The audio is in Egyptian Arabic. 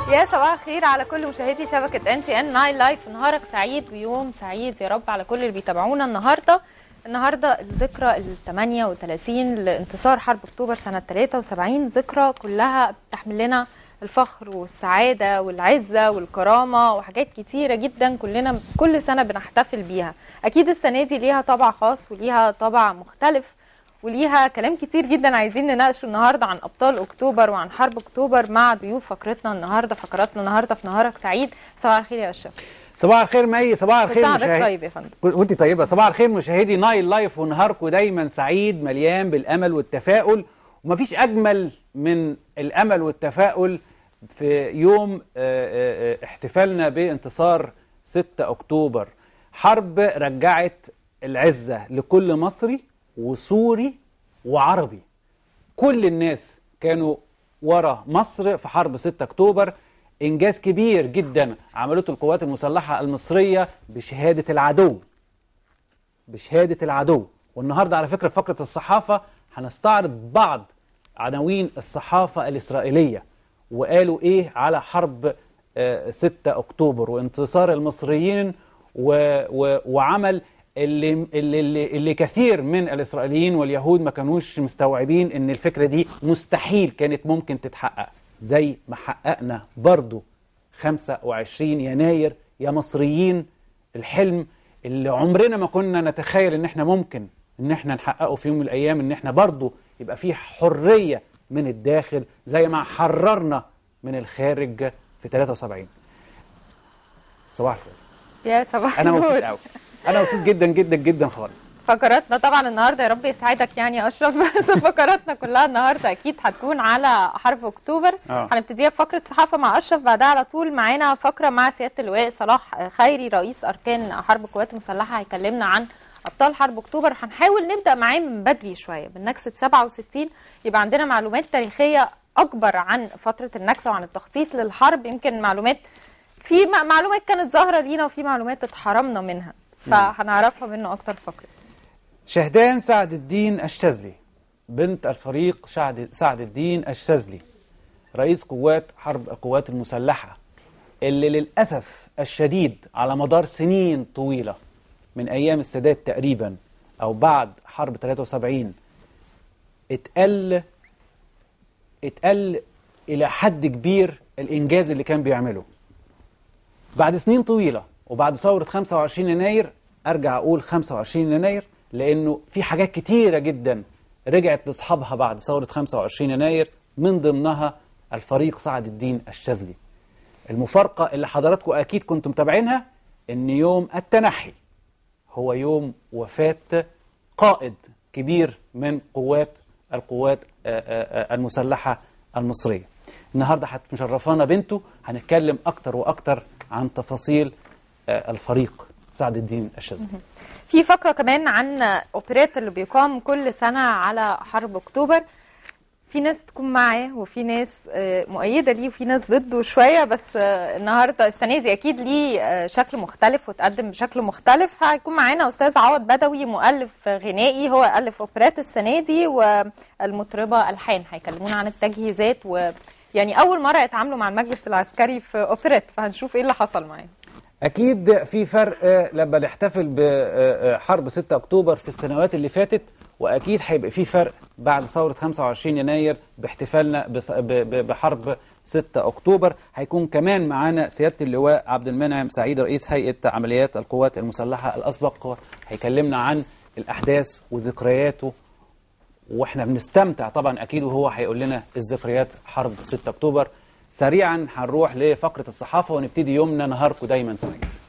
يا صباح الخير على كل مشاهدي شبكة ان تي ان ناين لايف نهارك سعيد ويوم سعيد يا رب على كل اللي بيتابعونا النهارده النهارده الذكرى ال 38 لانتصار حرب اكتوبر سنة 73 ذكرى كلها بتحمل لنا الفخر والسعادة والعزة والكرامة وحاجات كتيرة جدا كلنا كل سنة بنحتفل بيها أكيد السنة دي ليها طابع خاص وليها طابع مختلف وليها كلام كتير جدا عايزين نناقشه النهارده عن ابطال اكتوبر وعن حرب اكتوبر مع ضيوف فقرتنا النهارده فقراتنا النهارده في نهارك سعيد صباح الخير يا اشرف صباح الخير مي صباح الخير كل سنة وحضرتك مشاهدي طيب يا فندم وانت طيبه صباح الخير مشاهدي نايل لايف ونهاركم دايما سعيد مليان بالامل والتفاؤل ومفيش اجمل من الامل والتفاؤل في يوم آه، آه، آه، احتفالنا بانتصار 6 اكتوبر حرب رجعت العزه لكل مصري وسوري وعربي كل الناس كانوا ورا مصر في حرب 6 اكتوبر انجاز كبير جدا عملته القوات المسلحه المصريه بشهاده العدو بشهاده العدو والنهارده على فكره في فقره الصحافه هنستعرض بعض عناوين الصحافه الاسرائيليه وقالوا ايه على حرب آه، 6 اكتوبر وانتصار المصريين و و وعمل اللي, اللي, اللي, اللي كثير من الاسرائيليين واليهود ما كانوش مستوعبين ان الفكره دي مستحيل كانت ممكن تتحقق زي ما حققنا برضو 25 يناير يا مصريين الحلم اللي عمرنا ما كنا نتخيل ان احنا ممكن ان احنا نحققه في يوم من الايام ان احنا برضو يبقى فيه حريه من الداخل زي ما حررنا من الخارج في 73 صباح الخير يا صباح انا مبسوط النور قوي انا مبسوط جدا جدا جدا خالص فقراتنا طبعا النهارده يا رب يسعدك يعني يا اشرف بس فقراتنا كلها النهارده اكيد هتكون على حرب اكتوبر آه. هنبتديها بفقره صحافه مع اشرف بعدها على طول معانا فقره مع سياده اللواء صلاح خيري رئيس اركان حرب القوات المسلحه هيكلمنا عن ابطال حرب اكتوبر هنحاول نبدا معاه من بدري شويه من نكسه 67 يبقى عندنا معلومات تاريخيه اكبر عن فتره النكسه وعن التخطيط للحرب يمكن معلومات في م- معلومات كانت ظاهره لينا وفي معلومات اتحرمنا منها فهنعرفها منه اكتر فقره شهدان سعد الدين الشاذلي بنت الفريق شعد سعد الدين الشاذلي رئيس قوات حرب القوات المسلحة اللي للأسف الشديد على مدار سنين طويلة من أيام السادات تقريبا أو بعد حرب 73 اتقل اتقل إلى حد كبير الإنجاز اللي كان بيعمله بعد سنين طويلة وبعد ثورة 25 يناير أرجع أقول 25 يناير لأنه في حاجات كتيرة جدا رجعت لأصحابها بعد ثورة 25 يناير من ضمنها الفريق سعد الدين الشاذلي المفارقة اللي حضراتكم أكيد كنتم متابعينها إن يوم التنحي هو يوم وفاة قائد كبير من قوات القوات آه، آه، آه، المسلحة المصرية النهاردة هتشرفانا بنته هنتكلم أكتر وأكتر عن تفاصيل آه، الفريق سعد الدين الشاذلي في فقرة كمان عن اوبريت اللي بيقام كل سنة على حرب اكتوبر في ناس بتكون معاه وفي ناس آه، مؤيدة ليه وفي ناس ضده شوية بس آه، النهاردة السنة دي أكيد ليه آه، شكل مختلف وتقدم بشكل مختلف هيكون معانا أستاذ عوض بدوي مؤلف غنائي هو ألف أوبريت السنة دي والمطربة ألحان هيكلمونا عن التجهيزات و يعني أول مرة يتعاملوا مع المجلس العسكري في أوبريت فهنشوف إيه اللي حصل معاه أكيد في فرق آه، لما نحتفل بحرب 6 أكتوبر في السنوات اللي فاتت وأكيد هيبقى في فرق بعد ثورة 25 يناير باحتفالنا بص- ب- ب- بحرب 6 أكتوبر هيكون كمان معانا سيادة اللواء عبد المنعم سعيد رئيس هيئة عمليات القوات المسلحة الأسبق هيكلمنا عن الأحداث وذكرياته واحنا بنستمتع طبعا اكيد وهو هيقول لنا الذكريات حرب 6 اكتوبر سريعا هنروح لفقره الصحافه ونبتدي يومنا نهاركم دايما سعيد